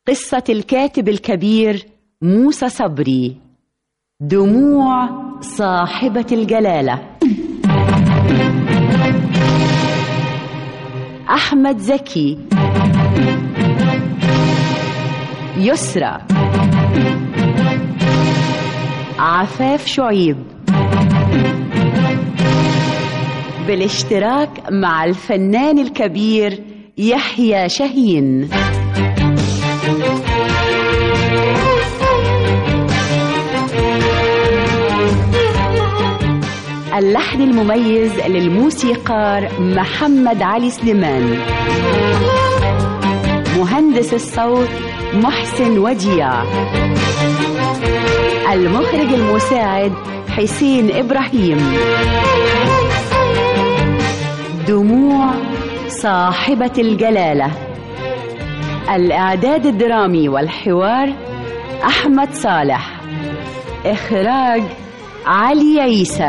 قصة الكاتب الكبير موسى صبري دموع صاحبة الجلالة أحمد زكي يسرى عفاف شعيب بالاشتراك مع الفنان الكبير يحيى شاهين اللحن المميز للموسيقار محمد علي سليمان مهندس الصوت محسن وديع المخرج المساعد حسين إبراهيم دموع صاحبة الجلالة الإعداد الدرامي والحوار أحمد صالح إخراج علي عيسى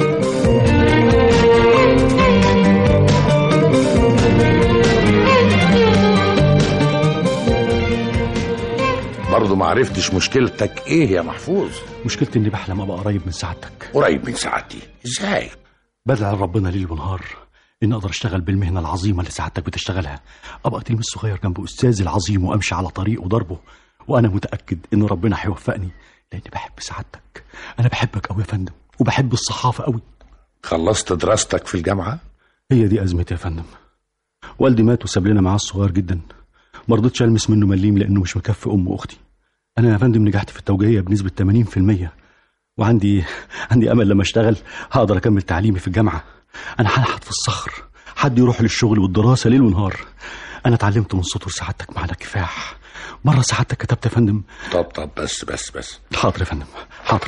برضه ما عرفتش مشكلتك ايه يا محفوظ مشكلتي اني بحلم ابقى قريب من سعادتك قريب من سعادتي ازاي بدعي لربنا ليل ونهار اني اقدر اشتغل بالمهنه العظيمه اللي سعادتك بتشتغلها ابقى تلميذ صغير جنب استاذي العظيم وامشي على طريقه وضربه وانا متاكد ان ربنا هيوفقني لاني بحب سعادتك انا بحبك قوي يا فندم وبحب الصحافه قوي خلصت دراستك في الجامعه هي دي ازمتي يا فندم والدي مات وساب لنا معاه الصغير جدا ما رضيتش المس منه مليم لانه مش مكفي ام واختي انا يا فندم نجحت في التوجيهيه بنسبه 80% وعندي عندي امل لما اشتغل هقدر اكمل تعليمي في الجامعه انا هنحت في الصخر حد يروح للشغل والدراسه ليل ونهار انا اتعلمت من سطور سعادتك معنا كفاح مره سعادتك كتبت يا فندم طب طب بس بس بس حاضر يا فندم حاضر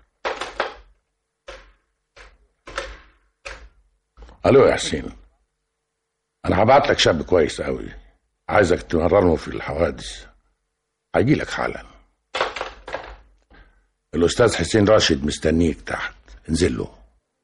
الو يا حسين انا هبعت لك شاب كويس قوي عايزك تمرنه في الحوادث هيجي لك حالا الاستاذ حسين راشد مستنيك تحت انزل له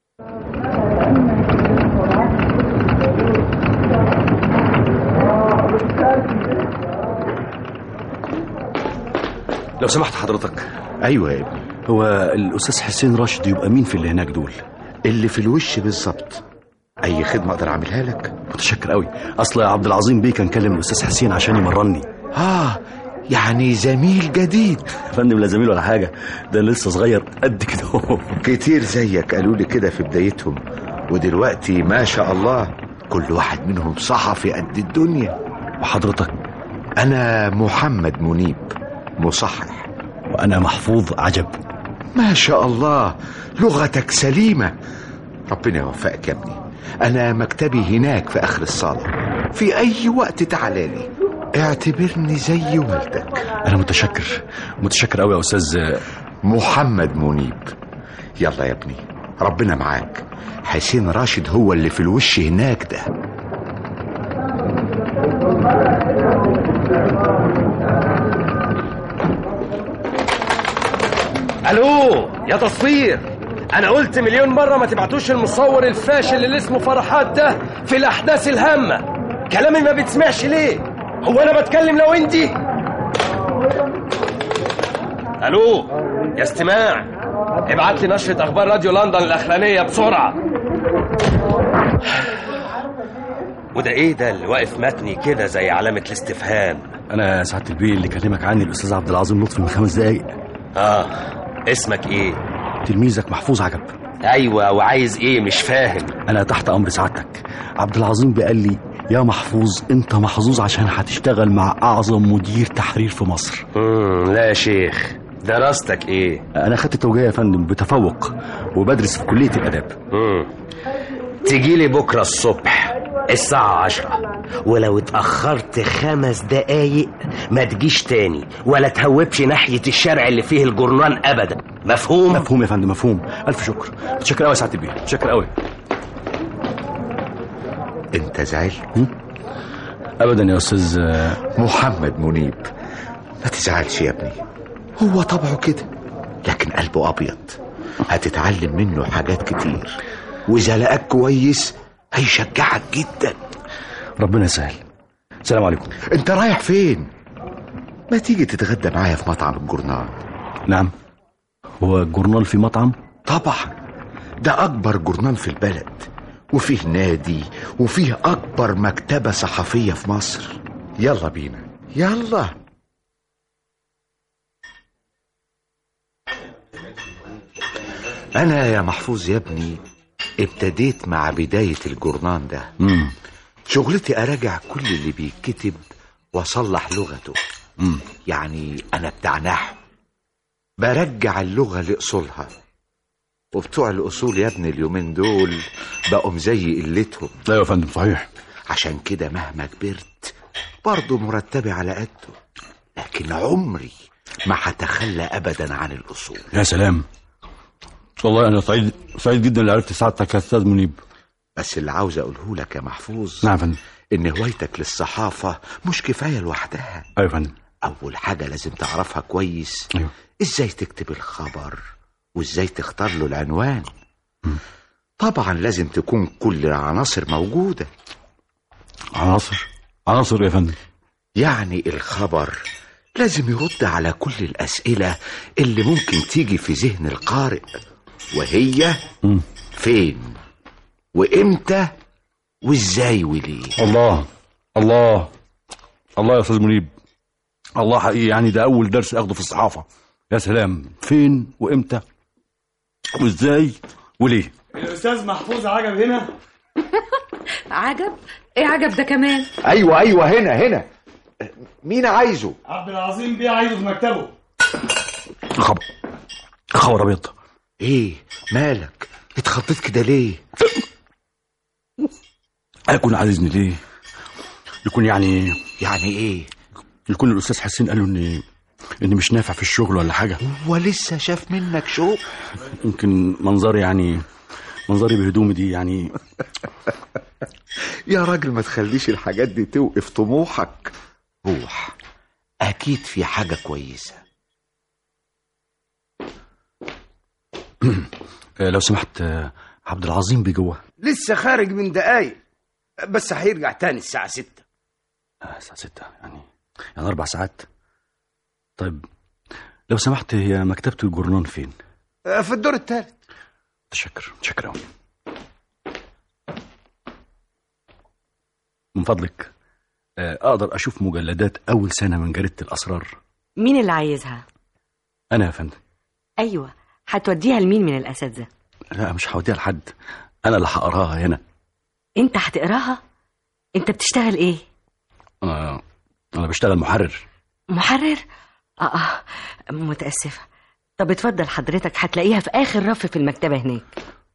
لو سمحت حضرتك ايوه يا ابني هو الاستاذ حسين راشد يبقى مين في اللي هناك دول اللي في الوش بالظبط اي خدمه اقدر اعملها لك متشكر قوي اصل عبد العظيم بيه كان كلم الاستاذ حسين عشان يمرني اه يعني زميل جديد يا فندم لا زميل ولا حاجه ده أنا لسه صغير قد كده كتير زيك قالوا لي كده في بدايتهم ودلوقتي ما شاء الله كل واحد منهم صحفي قد الدنيا وحضرتك انا محمد منيب مصحح وانا محفوظ عجب ما شاء الله لغتك سليمة ربنا يوفقك يا ابني أنا مكتبي هناك في آخر الصالة في أي وقت تعالى لي اعتبرني زي والدك انا متشكر متشكر قوي يا استاذ محمد منيب يلا يا ابني ربنا معاك حسين راشد هو اللي في الوش هناك ده الو يا تصوير انا قلت مليون مره ما تبعتوش المصور الفاشل اللي اسمه فرحات ده في الاحداث الهامه كلامي ما بتسمعش ليه هو انا بتكلم لو انتي الو يا استماع ابعت لي نشرة اخبار راديو لندن الاخرانيه بسرعه وده ايه ده اللي واقف متني كده زي علامه الاستفهام انا سعاده البيه اللي كلمك عني الاستاذ عبد العظيم لطفي من خمس دقايق اه اسمك ايه تلميذك محفوظ عجب ايوه وعايز ايه مش فاهم انا تحت امر سعادتك عبد العظيم قال لي يا محفوظ انت محظوظ عشان هتشتغل مع اعظم مدير تحرير في مصر مم لا يا شيخ دراستك ايه انا خدت توجيه يا فندم بتفوق وبدرس في كليه الاداب مم. تجي لي بكره الصبح الساعة عشرة ولو اتأخرت خمس دقايق ما تجيش تاني ولا تهوبش ناحية الشارع اللي فيه الجرنان أبدا مفهوم؟ مفهوم يا فندم مفهوم الف شكر متشكر قوي يا سعاده البيه متشكر قوي انت زعلت ابدا يا استاذ محمد منيب ما تزعلش يا ابني هو طبعه كده لكن قلبه ابيض هتتعلم منه حاجات كتير واذا لقاك كويس هيشجعك جدا ربنا يسهل السلام عليكم انت رايح فين ما تيجي تتغدى معايا في مطعم الجورنال نعم هو الجورنال في مطعم طبعا ده أكبر جورنال في البلد وفيه نادي وفيه أكبر مكتبة صحفية في مصر يلا بينا يلا أنا يا محفوظ يا ابني ابتديت مع بداية الجورنان ده امم شغلتي أراجع كل اللي بيتكتب وأصلح لغته امم يعني أنا بتاع نحو برجع اللغة لأصولها وبتوع الأصول يا ابني اليومين دول بقوا زي قلتهم ايوه يا فندم صحيح عشان كده مهما كبرت برضه مرتبي على قده لكن عمري ما هتخلى أبدا عن الأصول يا سلام والله انا سعيد سعيد جدا اللي عرفت سعادتك يا استاذ منيب بس اللي عاوز أقوله لك يا محفوظ نعم يا فندم إن هوايتك للصحافة مش كفاية لوحدها ايوه يا فندم أول حاجة لازم تعرفها كويس ايوه إزاي تكتب الخبر وإزاي تختار له العنوان طبعا لازم تكون كل العناصر موجودة عناصر عناصر يا فندم يعني الخبر لازم يرد على كل الأسئلة اللي ممكن تيجي في ذهن القارئ وهي مم. فين وإمتى وإزاي وليه الله الله الله يا استاذ منيب الله حقيقي يعني ده اول درس اخده في الصحافه يا سلام فين وامتى وازاي وليه الاستاذ محفوظ عجب هنا عجب ايه عجب ده كمان أيوة أيوة هنا هنا مين عايزه عبد العظيم بيه عايزه في مكتبه خبر خبر ابيض إيه مالك اتخضيت كده ليه هيكون عايزني ليه يكون يعني يعني إيه يكون الاستاذ حسين قال له اني اني مش نافع في الشغل ولا حاجه ولسه شاف منك شوق يمكن منظري يعني منظري بهدومي دي يعني يا راجل ما تخليش الحاجات دي توقف طموحك روح أكيد في حاجة كويسة آه، لو سمحت آه، عبد العظيم بجوه لسه خارج من دقايق بس هيرجع تاني الساعة ستة آه، الساعة ستة يعني يعني أربع ساعات طيب لو سمحت هي مكتبة الجورنان فين؟ آه، في الدور التالت متشكر متشكر أوي من فضلك آه، أقدر أشوف مجلدات أول سنة من جريدة الأسرار مين اللي عايزها؟ أنا يا فندم أيوة هتوديها لمين من الأساتذة؟ لا مش هوديها لحد أنا اللي هقراها هنا أنت هتقراها؟ أنت بتشتغل إيه؟ أنا أنا بشتغل محرر محرر؟ آه آه متأسفة طب اتفضل حضرتك هتلاقيها في آخر رف في المكتبة هناك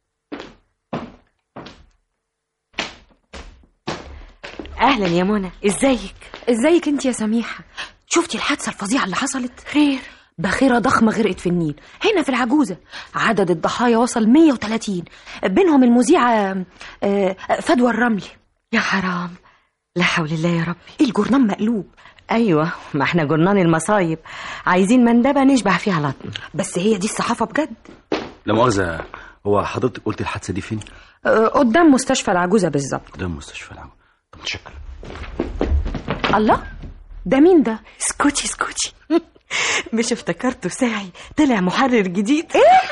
أهلا يا منى إزيك؟ ازيك انت يا سميحه شفتي الحادثه الفظيعه اللي حصلت خير باخره ضخمه غرقت في النيل هنا في العجوزه عدد الضحايا وصل 130 بينهم المذيعه آه، فدوى الرملي يا حرام لا حول الله يا ربي الجورنال مقلوب أيوة ما احنا جرنان المصايب عايزين مندبة نشبع فيها لطم بس هي دي الصحافه بجد لا مؤاخذة هو حضرتك قلت الحادثة دي فين؟ آه، قدام مستشفى العجوزه بالظبط قدام مستشفى العام طب متشكر الله ده مين ده اسكتي اسكتي مش افتكرته ساعي طلع محرر جديد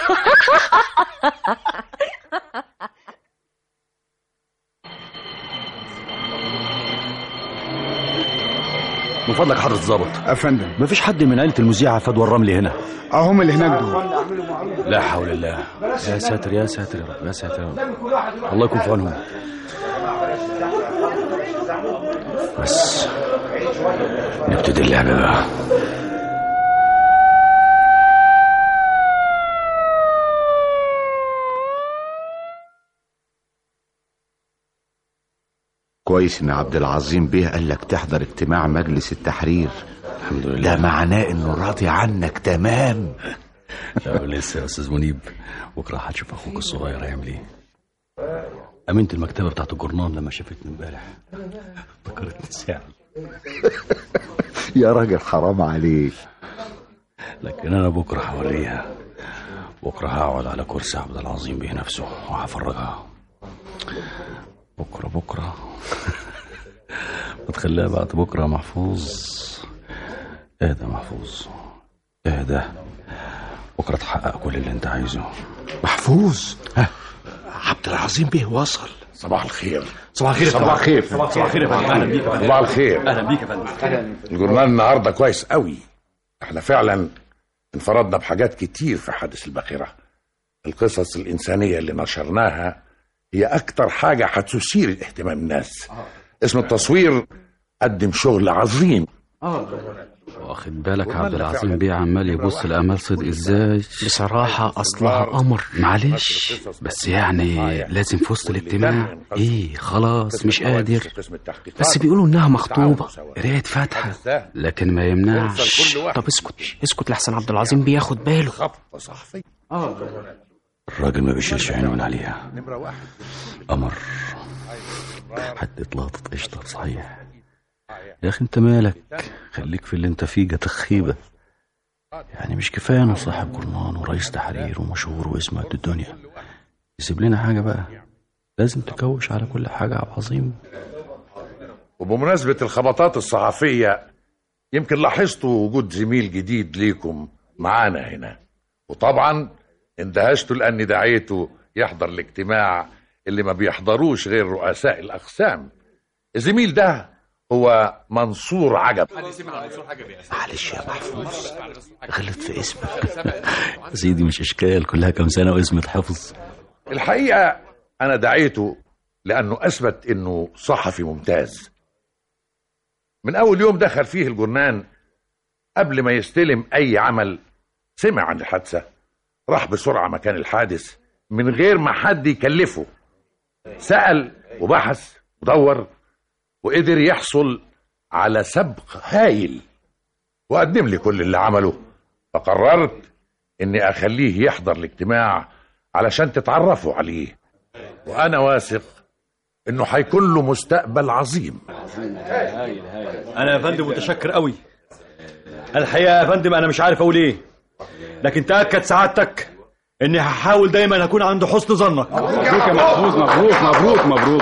من فضلك حضرة الظابط افندم مفيش حد من عيلة المذيعة فدوى الرملي هنا اهم اللي هناك دول لا حول الله يا ساتر يا ساتر يا رب يا ساتر يا رب الله يكون في عونهم بس نبتدي اللعبة بقى كويس ان عبد العظيم بيه قال لك تحضر اجتماع مجلس التحرير الحمد ده لله معناه انه راضي عنك تمام لا لسه يا استاذ منيب بكره هتشوف اخوك الصغير هيعمل ايه امينة المكتبة بتاعت الجورنال لما شافتني امبارح افتكرتني ساعة يا راجل حرام عليك لكن انا بكره هوريها بكره هقعد على كرسي عبد العظيم بيه نفسه وهفرجها بكره بكره ما تخليها بعد بكره يا محفوظ اهدى يا محفوظ اهدى بكرة تحقق كل اللي انت عايزه محفوظ عبد العظيم بيه وصل صباح الخير صباح الخير صباح الخير صباح الخير يا فندم اهلا بيك يا فندم صباح الخير اهلا بيك يا فندم الجورنال النهارده كويس قوي احنا فعلا انفردنا بحاجات كتير في حادث الباخرة القصص الإنسانية اللي نشرناها هي أكتر حاجة هتثير اهتمام الناس اسم التصوير قدم شغل عظيم واخد بالك عبد العظيم بيه عمال يبص لامال صدق ازاي بصراحة أصلها قمر معلش بس يعني لازم في وسط الاجتماع ايه خلاص مش قادر بس بيقولوا إنها مخطوبة قرايه فاتحه لكن ما يمنعش طب اسكت اسكت لحسن عبد العظيم بياخد باله خبطة صحفية الراجل ما بيشيلش عينه من عليها قمر حد اتلقطت قشطة صحيح يا اخي انت مالك خليك في اللي انت فيه جاتك خيبة يعني مش كفاية انه صاحب جرنان ورئيس تحرير ومشهور واسمه قد الدنيا يسيب لنا حاجة بقى لازم تكوش على كل حاجة يا عبد العظيم وبمناسبة الخبطات الصحفية يمكن لاحظتوا وجود زميل جديد ليكم معانا هنا وطبعا اندهشتوا لأني دعيته يحضر الاجتماع اللي ما بيحضروش غير رؤساء الأقسام الزميل ده هو منصور عجب معلش يا محفوظ غلط في اسمك سيدي مش اشكال كلها كام سنة واسم اتحفظ الحقيقة أنا دعيته لأنه أثبت إنه صحفي ممتاز من أول يوم دخل فيه الجرنان قبل ما يستلم أي عمل سمع عن الحادثة راح بسرعة مكان الحادث من غير ما حد يكلفه سأل وبحث ودور وقدر يحصل على سبق هايل وقدم لي كل اللي عمله فقررت اني اخليه يحضر الاجتماع علشان تتعرفوا عليه وانا واثق انه هيكون له مستقبل عظيم انا يا فندم متشكر قوي الحقيقه يا فندم انا مش عارف اقول ايه لكن تاكد سعادتك اني هحاول دايما اكون عند حسن ظنك مبروك يا محفوظ مبروك مبروك مبروك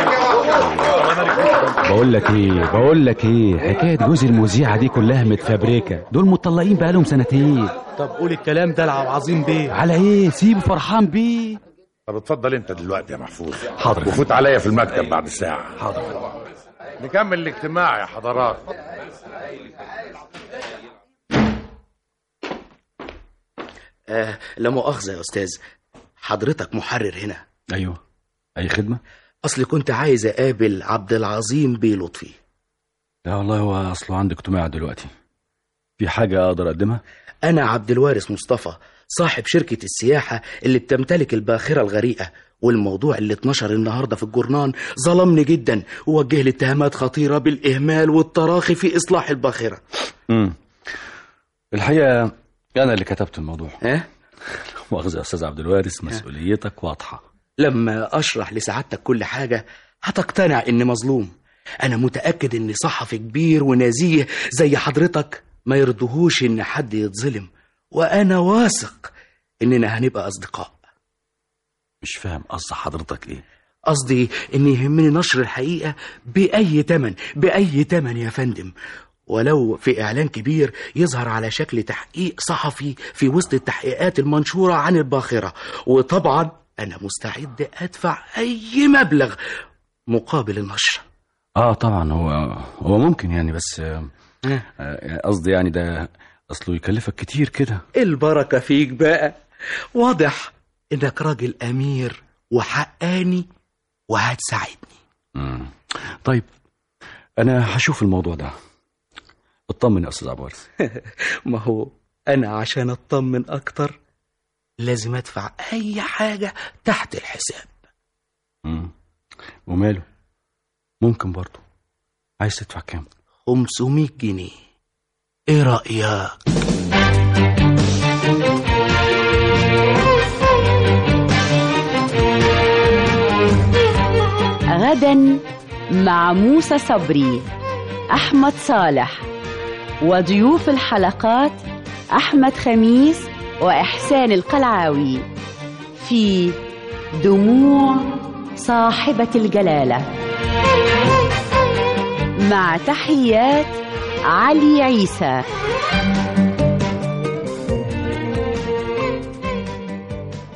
بقول لك ايه بقول لك ايه حكايه جوز المذيعه دي كلها متفبركه دول مطلقين بقالهم سنتين طب قول الكلام ده لعب عظيم بيه على ايه سيبه فرحان بيه طب اتفضل انت دلوقتي يا محفوظ حاضر وفوت عليا في المكتب بعد ساعة حاضر نكمل الاجتماع يا حضرات آه لا مؤاخذة يا أستاذ حضرتك محرر هنا ايوه اي خدمة أصل كنت عايز أقابل عبد العظيم بيه لطفي لا والله هو اصله عندي اجتماع دلوقتي في حاجة اقدر اقدمها أنا عبد الوارث مصطفى صاحب شركة السياحة اللي بتمتلك الباخرة الغريقة والموضوع اللي اتنشر النهارده في الجورنان ظلمني جدا ووجه لي اتهامات خطيرة بالإهمال والتراخي في إصلاح الباخرة امم الحقيقة انا اللي كتبت الموضوع ها؟ مؤاخذة يا استاذ عبد الوارث مسؤوليتك واضحة لما أشرح لسعادتك كل حاجة هتقتنع إني مظلوم أنا متأكد إني صحفي كبير ونزيه زي حضرتك ما يرضهوش إن حد يتظلم وأنا واثق إننا هنبقى أصدقاء مش فاهم قصد حضرتك ايه قصدي إن يهمني نشر الحقيقة بأي تمن بأي تمن يا فندم ولو في إعلان كبير يظهر على شكل تحقيق صحفي في وسط التحقيقات المنشورة عن الباخرة وطبعا أنا مستعد أدفع أي مبلغ مقابل النشر اه طبعا هو هو ممكن يعني بس آه، ها؟ آه، قصدي يعني ده اصله يكلفك كتير كده البركة فيك بقى واضح إنك راجل أمير وحقاني وهتساعدني مم. طيب انا هشوف الموضوع ده اطمن يا استاذ عبد الوارث ما هو أنا عشان أطمن أكتر لازم أدفع أي حاجة تحت الحساب مم. وماله ممكن برضه عايز تدفع كام 500 جنيه إيه رأيك؟ غدا مع موسى صبري أحمد صالح وضيوف الحلقات أحمد خميس وإحسان القلعاوي في دموع صاحبة الجلالة مع تحيات علي عيسى